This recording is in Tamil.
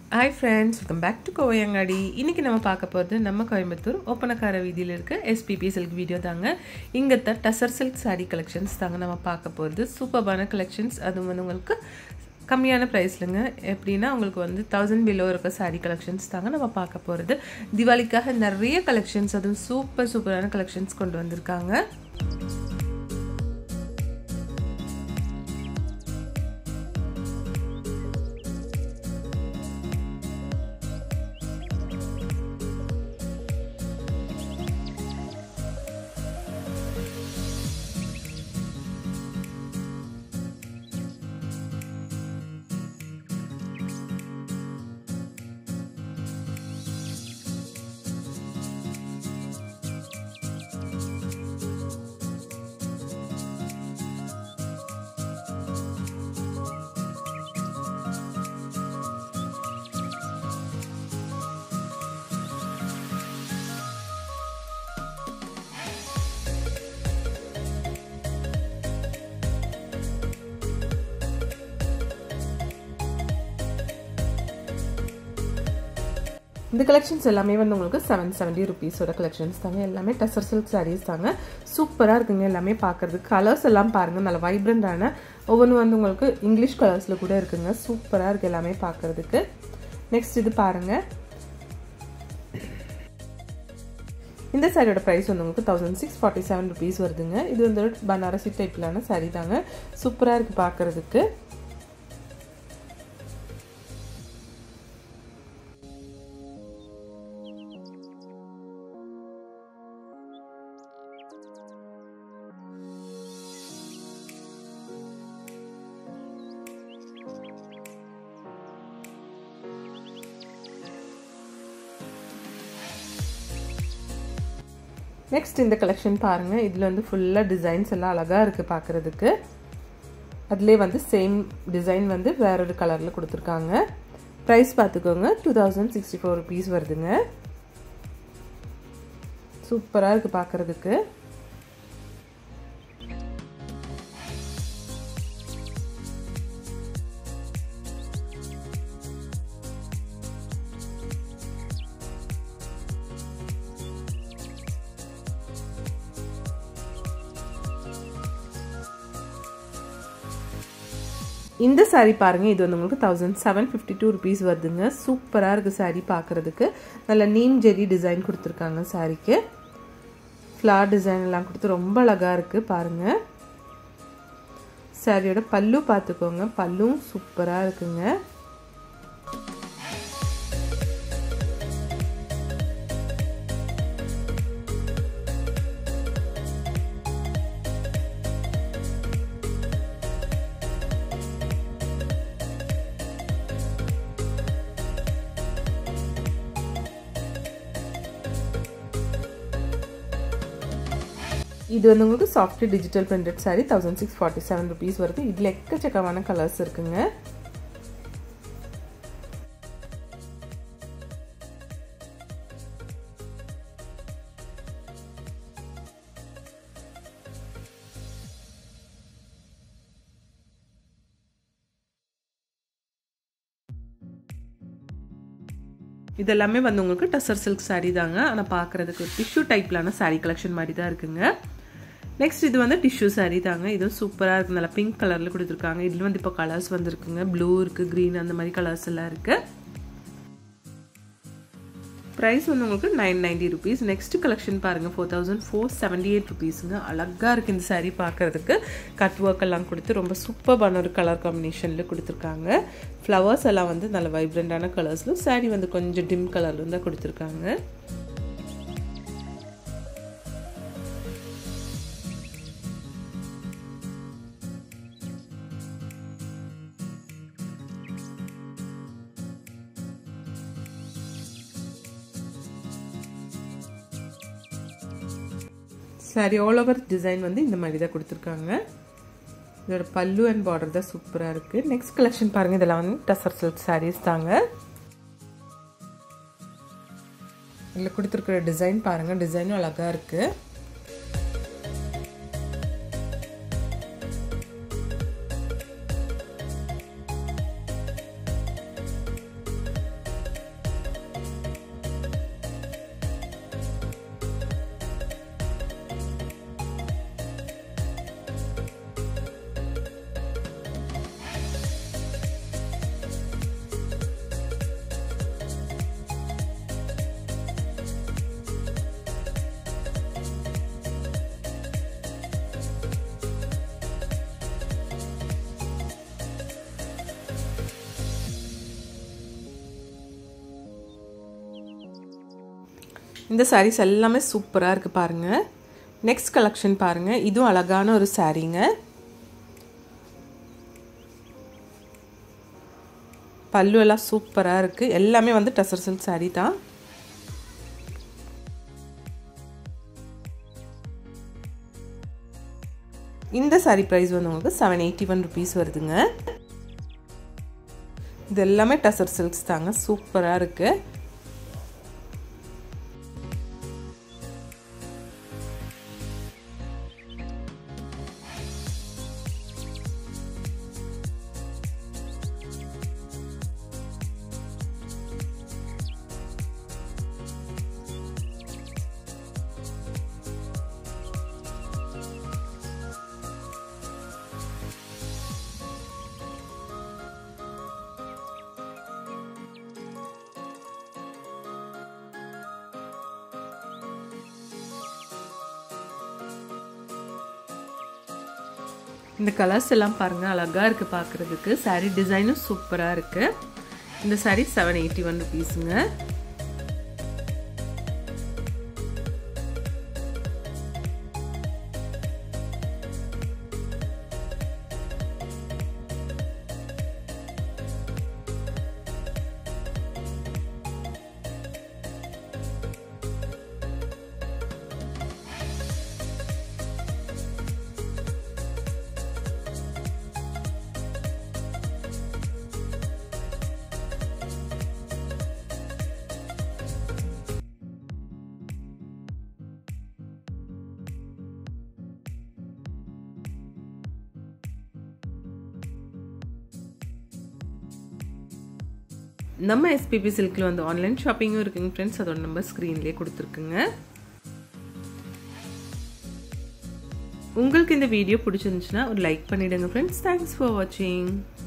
hi friends welcome back to Kovaiangadi இன்றைக்கி நம்ம பார்க்க போகிறது நம்ம கோயம்புத்தூர் ஓப்பனக்கார வீதியில் இருக்க எஸ்பிபி சில்க் வீடியோ தாங்க இங்கே தான் டசர் சில்க் சாரீ கலெக்ஷன்ஸ் தாங்க நம்ம பார்க்க போகிறது சூப்பர்பான கலெக்ஷன்ஸ் அதுவும் வந்து உங்களுக்கு கம்மியான ப்ரைஸ்லங்க எப்படின்னா உங்களுக்கு வந்து தௌசண்ட் பிலோ இருக்க சாரீ கலெக்ஷன்ஸ் தாங்க நம்ம பார்க்க போகிறது திவாலிக்காக நிறைய கலெக்ஷன்ஸ் அதுவும் சூப்பர் சூப்பரான கலெக்ஷன்ஸ் கொண்டு வந்திருக்காங்க இந்த கலெக்ஷன்ஸ் எல்லாமே வந்து உங்களுக்கு செவன் செவன்ட்டி ருபீஸோட கலெக்ஷன்ஸ் தாங்க எல்லாமே டசர் சில்க் சாரீஸ் தாங்க சூப்பராக இருக்குங்க எல்லாமே பார்க்குறதுக்கு கலர்ஸ் எல்லாம் பாருங்கள் நல்ல வைப்ரண்டான ஒவ்வொன்றும் வந்து உங்களுக்கு இங்கிலீஷ் கலர்ஸில் கூட இருக்குங்க சூப்பராக இருக்குது எல்லாமே பார்க்குறதுக்கு நெக்ஸ்ட் இது பாருங்கள் இந்த சாரியோட ப்ரைஸ் வந்து உங்களுக்கு thousand six forty seven rupees வருதுங்க இது வந்து பனாரசி டைப்பிலான சாரீ தாங்க சூப்பராக இருக்குது பார்க்குறதுக்கு நெக்ஸ்ட் இந்த கலெக்ஷன் பாருங்கள் இதில் வந்து ஃபுல்லாக டிசைன்ஸ் எல்லாம் அழகாக இருக்குது பார்க்குறதுக்கு அதிலே வந்து சேம் டிசைன் வந்து வேற ஒரு கலரில் கொடுத்துருக்காங்க ப்ரைஸ் பார்த்துக்கோங்க two thousand sixty four rupees வருதுங்க சூப்பராக இருக்குது பார்க்குறதுக்கு இந்த சாரீ பாருங்கள் இது வந்து உங்களுக்கு thousand seven fifty two rupees வருதுங்க சூப்பராக இருக்குது சாரீ பார்க்குறதுக்கு நல்ல நீம் ஜெரி டிசைன் கொடுத்துருக்காங்க சாரீக்கு ஃப்ளார் டிசைன் எல்லாம் கொடுத்து ரொம்ப அழகாக இருக்குது பாருங்கள் சாரியோட பல்லு பார்த்துக்கோங்க பல்லும் சூப்பராக இருக்குங்க இது வந்து உங்களுக்கு soft digital printed sari thousand six forty seven rupees வருது இதில் எக்கச்சக்கமான கலர்ஸ் இருக்குங்க இது எல்லாமே வந்து உங்களுக்கு டசர் சில்க் சாரீ தாங்க ஆனால் பார்க்குறதுக்கு டிஷ்யூ டைப்லான சாரீ கலெக்ஷன் மாதிரி தான் இருக்குங்க நெக்ஸ்ட் இது வந்து டிஷ்யூ சாரீ தாங்க இதுவும் சூப்பராக இருக்குது நல்லா பிங்க் கலரில் கொடுத்துருக்காங்க இதில் வந்து இப்போ கலர்ஸ் வந்துருக்குங்க ப்ளூ இருக்குது க்ரீன் அந்த மாதிரி கலர்ஸ் எல்லாம் இருக்குது ப்ரைஸ் வந்து உங்களுக்கு nine ninety rupees next collection பாருங்கள் four thousand four seventy eight ருபீஸுங்க அழகாக இருக்குது இந்த சாரீ பார்க்குறதுக்கு கட் ஒர்க் எல்லாம் கொடுத்து ரொம்ப சூப்பர்பான ஒரு கலர் காம்பினேஷனில் கொடுத்துருக்காங்க ஃப்ளவர்ஸ் எல்லாம் வந்து நல்ல வைப்ரண்டான கலர்ஸில் சாரீ வந்து கொஞ்சம் டிம் கலரில் தான் கொடுத்துருக்காங்க சாரி ஆல் ஓவர் டிசைன் வந்து இந்த மாதிரி தான் கொடுத்துருக்காங்க இதோட பல்லு அண்ட் பார்டர் தான் சூப்பராக இருக்குது நெக்ஸ்ட் கலெக்ஷன் பாருங்கள் இதெல்லாம் வந்து டசர் சில்க் சாரீஸ் தாங்க இதில் கொடுத்துருக்குற டிசைன் பாருங்கள் டிசைனும் அழகாக இருக்குது இந்த சாரீஸ் எல்லாமே சூப்பராக இருக்குது பாருங்கள் நெக்ஸ்ட் கலெக்ஷன் பாருங்கள் இதுவும் அழகான ஒரு சாரீங்க பல்லு எல்லாம் சூப்பராக இருக்குது எல்லாமே வந்து டசர் சில்க் சாரீ தான் இந்த சாரீ ப்ரைஸ் வந்து உங்களுக்கு செவன் எயிட்டி ஒன் ருபீஸ் வருதுங்க இது எல்லாமே டசர் சில்க்ஸ் தாங்க சூப்பராக இருக்குது இந்த கலர்ஸ் எல்லாம் பாருங்கள் அழகாக இருக்குது பார்க்குறதுக்கு சாரீ டிசைனும் சூப்பராக இருக்குது இந்த சாரீ செவன் எயிட்டி ஒன் ருபீஸுங்க நம்ம எஸ்பிபி சில்கில் வந்து ஆன்லைன் ஷாப்பிங்கும் இருக்குங்க ஃப்ரெண்ட்ஸ் அதோட நம்பர் ஸ்க்ரீன்லேயே கொடுத்துருக்குங்க உங்களுக்கு இந்த வீடியோ பிடிச்சிருந்துச்சுன்னா ஒரு லைக் பண்ணிவிடுங்க ஃப்ரெண்ட்ஸ் தேங்க்ஸ் ஃபார் வாட்சிங்